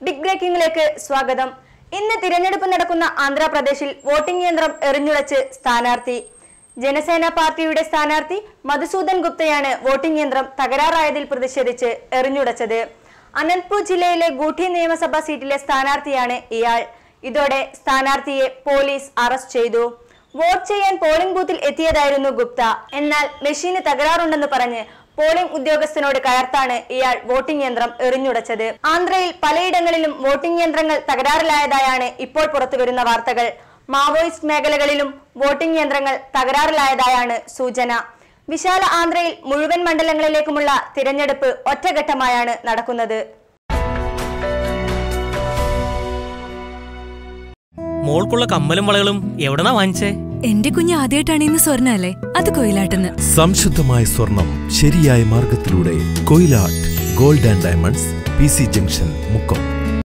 big ബ്രേക്കിംഗിലേക്ക് സ്വാഗതം ഇന്ന് തിരഞ്ഞെടുപ്പ് നടക്കുന്ന ആന്ധ്രാപ്രദേശിൽ വോട്ടിംഗ് യന്ത്രം എറിഞ്ഞുടച്ച് സ്ഥാനാർത്ഥി ജനസേന പാർട്ടിയുടെ സ്ഥാനാർത്ഥി മധുസൂദൻ ഗുപ്തയാണ് വോട്ടിംഗ് യന്ത്രം തകരാറായതിൽ പ്രതിഷേധിച്ച് എറിഞ്ഞുടച്ചത് അനന്ത്പൂർ ജില്ലയിലെ ഗൂഠി നിയമസഭാ സീറ്റിലെ സ്ഥാനാർത്ഥിയാണ് ഇയാൾ ഇതോടെ സ്ഥാനാർത്ഥിയെ പോലീസ് അറസ്റ്റ് ചെയ്തു വോട്ട് ചെയ്യാൻ പോളിംഗ് ബൂത്തിൽ എത്തിയതായിരുന്നു ഗുപ്ത എന്നാൽ മെഷീന് തകരാറുണ്ടെന്ന് പറഞ്ഞ് പോളിംഗ് ഉദ്യോഗസ്ഥനോട് കയർത്താണ് ഇയാൾ വോട്ടിംഗ് യന്ത്രം എറിഞ്ഞുടച്ചത് ആന്ധ്രയിൽ പലയിടങ്ങളിലും വോട്ടിംഗ് യന്ത്രങ്ങൾ തകരാറിലായതായാണ് ഇപ്പോൾ പുറത്തുവരുന്ന വാർത്തകൾ മാവോയിസ്റ്റ് മേഖലകളിലും വോട്ടിംഗ് യന്ത്രങ്ങൾ തകരാറിലായതായാണ് സൂചന വിശാല ആന്ധ്രയിൽ മുഴുവൻ മണ്ഡലങ്ങളിലേക്കുമുള്ള തിരഞ്ഞെടുപ്പ് ഒറ്റഘട്ടമായാണ് നടക്കുന്നത് മോൾക്കുള്ള കമ്മലും വളകളും എവിടെന്നാ വാങ്ങിച്ചേ എന്റെ കുഞ്ഞ് ആദ്യമായിട്ടാണ് ഇന്ന് സ്വർണ്ണ അല്ലേ അത് കൊയിലാട്ടെന്ന് സംശുദ്ധമായ സ്വർണം ശരിയായ മാർഗത്തിലൂടെ Koyilatt gold and diamonds P C junction Mukkam